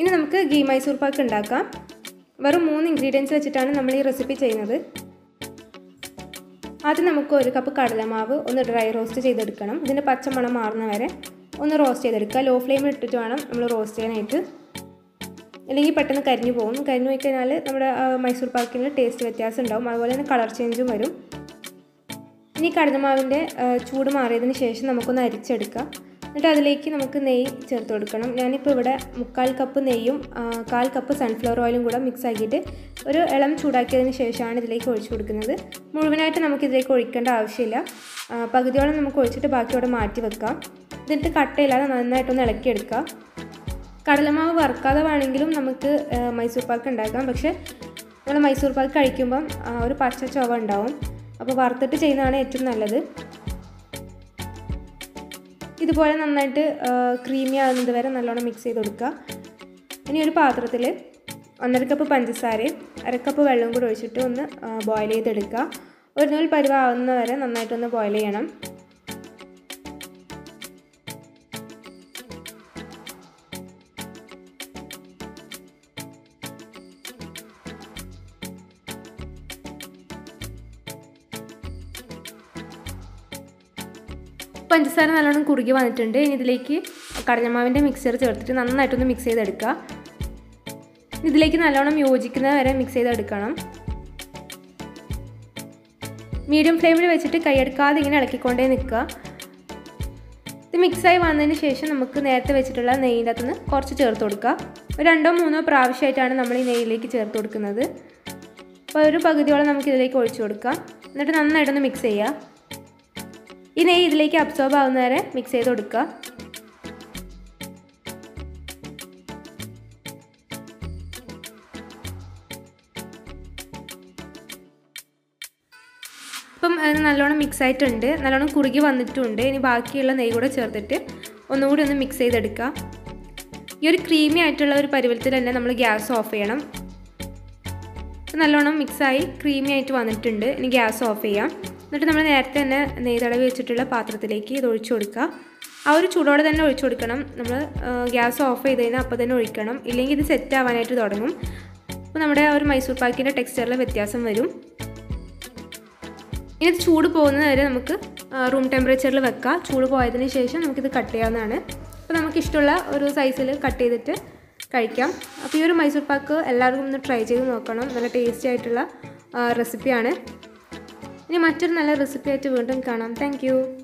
ഇനി നമുക്ക് ഗീ മൈസൂർ പാക്ക് ഉണ്ടാക്കാം വെറും മൂന്ന് ഇൻഗ്രീഡിയൻസ് വെച്ചിട്ടാണ് നമ്മൾ ഈ റെസിപ്പി ചെയ്യുന്നത് ആദ്യം നമുക്ക് ഒരു കപ്പ് കടലമാവ് ഒന്ന് ഡ്രൈ റോസ്റ്റ് ചെയ്തെടുക്കണം ഇതിൻ്റെ പച്ചമണം മാറുന്ന വരെ ഒന്ന് റോസ്റ്റ് ചെയ്തെടുക്കുക ലോ ഫ്ലെയിമിൽ ഇട്ടിട്ട് വേണം നമ്മൾ റോസ്റ്റ് ചെയ്യാനായിട്ട് അല്ലെങ്കിൽ പെട്ടെന്ന് കരിഞ്ഞു പോകും കരിഞ്ഞു പോയി കഴിഞ്ഞാൽ നമ്മുടെ മൈസൂർ പാക്കിന് ടേസ്റ്റ് വ്യത്യാസം ഉണ്ടാവും അതുപോലെ തന്നെ കളർ ചേഞ്ചും വരും ഇനി കടലമാവിൻ്റെ ചൂട് മാറിയതിന് ശേഷം നമുക്കൊന്ന് അരിച്ചെടുക്കാം എന്നിട്ട് അതിലേക്ക് നമുക്ക് നെയ്യ് ചേർത്ത് കൊടുക്കണം ഞാനിപ്പോൾ ഇവിടെ മുക്കാൽ കപ്പ് നെയ്യും കാൽ കപ്പ് സൺഫ്ലവർ ഓയിലും കൂടെ മിക്സ് ആക്കിയിട്ട് ഒരു ഇളം ചൂടാക്കിയതിന് ശേഷമാണ് ഇതിലേക്ക് ഒഴിച്ചു കൊടുക്കുന്നത് മുഴുവനായിട്ട് നമുക്ക് ഇതിലേക്ക് ഒഴിക്കേണ്ട ആവശ്യമില്ല പകുതിയോളം നമുക്ക് ഒഴിച്ചിട്ട് ബാക്കി അവിടെ മാറ്റി വെക്കാം എന്നിട്ട് കട്ടയില്ലാതെ നന്നായിട്ടൊന്ന് ഇളക്കിയെടുക്കാം കടലമാവ് വറുക്കാതെ വേണമെങ്കിലും നമുക്ക് മൈസൂർ പാക്ക് ഉണ്ടാക്കാം പക്ഷേ നമ്മൾ മൈസൂർ പാക്ക് കഴിക്കുമ്പം ഒരു പച്ച ചുവ ഉണ്ടാവും അപ്പോൾ വറുത്തിട്ട് ചെയ്യുന്നതാണ് ഏറ്റവും നല്ലത് ഇതുപോലെ നന്നായിട്ട് ക്രീമി ആകുന്നത് വരെ നല്ലോണം മിക്സ് ചെയ്ത് കൊടുക്കുക ഇനി ഒരു പാത്രത്തിൽ ഒന്നര കപ്പ് പഞ്ചസാരയും അരക്കപ്പ് വെള്ളം കൂടി ഒഴിച്ചിട്ട് ഒന്ന് ബോയിൽ ചെയ്തെടുക്കുക ഒരു നൂൽ പരുവാകുന്ന വരെ നന്നായിട്ടൊന്ന് ബോയിൽ ചെയ്യണം പഞ്ചസാര നല്ലോണം കുറുകി വന്നിട്ടുണ്ട് ഇനി ഇതിലേക്ക് കടലമാവിൻ്റെ മിക്സർ ചേർത്തിട്ട് നന്നായിട്ടൊന്ന് മിക്സ് ചെയ്തെടുക്കുക ഇതിലേക്ക് നല്ലോണം യോജിക്കുന്ന വരെ മിക്സ് ചെയ്തെടുക്കണം മീഡിയം ഫ്ലെയിമിൽ വെച്ചിട്ട് കൈയെടുക്കാതെ ഇങ്ങനെ ഇളക്കിക്കൊണ്ടേ നിൽക്കുക ഇത് മിക്സായി വന്നതിന് ശേഷം നമുക്ക് നേരത്തെ വെച്ചിട്ടുള്ള നെയ്യിൻ്റെ അകത്തുനിന്ന് കുറച്ച് ചേർത്ത് കൊടുക്കുക ഒരു രണ്ടോ മൂന്നോ പ്രാവശ്യമായിട്ടാണ് നമ്മൾ ഈ നെയ്യിലേക്ക് ചേർത്ത് കൊടുക്കുന്നത് അപ്പോൾ ഒരു പകുതിയോളം നമുക്ക് ഇതിലേക്ക് ഒഴിച്ചു കൊടുക്കാം എന്നിട്ട് നന്നായിട്ടൊന്ന് മിക്സ് ചെയ്യുക ഈ നെയ്യ് ഇതിലേക്ക് അബ്സോർബ് ആവുന്ന വരെ മിക്സ് ചെയ്ത് കൊടുക്കുക ഇപ്പം അത് നല്ലോണം മിക്സ് ആയിട്ടുണ്ട് നല്ലോണം കുറുകി വന്നിട്ടുണ്ട് ഇനി ബാക്കിയുള്ള നെയ്യ് കൂടെ ചേർത്തിട്ട് ഒന്നുകൂടി ഒന്ന് മിക്സ് ചെയ്തെടുക്കുക ഈ ഒരു ക്രീമി ആയിട്ടുള്ള ഒരു പരുവത്തിൽ തന്നെ നമ്മൾ ഗ്യാസ് ഓഫ് ചെയ്യണം നല്ലോണം മിക്സായി ക്രീമി ആയിട്ട് വന്നിട്ടുണ്ട് ഇനി ഗ്യാസ് ഓഫ് ചെയ്യാം എന്നിട്ട് നമ്മൾ നേരത്തെ തന്നെ നെയ്യ് തടവി വെച്ചിട്ടുള്ള പാത്രത്തിലേക്ക് ഇത് ഒഴിച്ചു കൊടുക്കുക ആ ഒരു ചൂടോടെ തന്നെ ഒഴിച്ചു കൊടുക്കണം നമ്മൾ ഗ്യാസ് ഓഫ് ചെയ്ത് കഴിഞ്ഞാൽ അപ്പോൾ തന്നെ ഒഴിക്കണം ഇല്ലെങ്കിൽ ഇത് സെറ്റ് ആവാനായിട്ട് തുടങ്ങും അപ്പോൾ നമ്മുടെ ആ ഒരു മൈസൂർ പാക്കിൻ്റെ ടെക്സ്ചറിൽ വ്യത്യാസം വരും ഇനി ഇത് ചൂട് പോകുന്നത് വരെ നമുക്ക് റൂം ടെമ്പറേച്ചറിൽ വെക്കാം ചൂട് പോയതിന് ശേഷം നമുക്കിത് കട്ട് ചെയ്യാവുന്നതാണ് അപ്പോൾ നമുക്ക് ഇഷ്ടമുള്ള ഒരു സൈസിൽ കട്ട് ചെയ്തിട്ട് കഴിക്കാം അപ്പോൾ ഈ ഒരു മൈസൂർ പാക്ക് എല്ലാവർക്കും ഒന്ന് ട്രൈ ചെയ്ത് നോക്കണം നല്ല ടേസ്റ്റി ആയിട്ടുള്ള റെസിപ്പിയാണ് ഇനി മറ്റൊരു നല്ല റെസിപ്പി ആയിട്ട് വീണ്ടും കാണാം താങ്ക്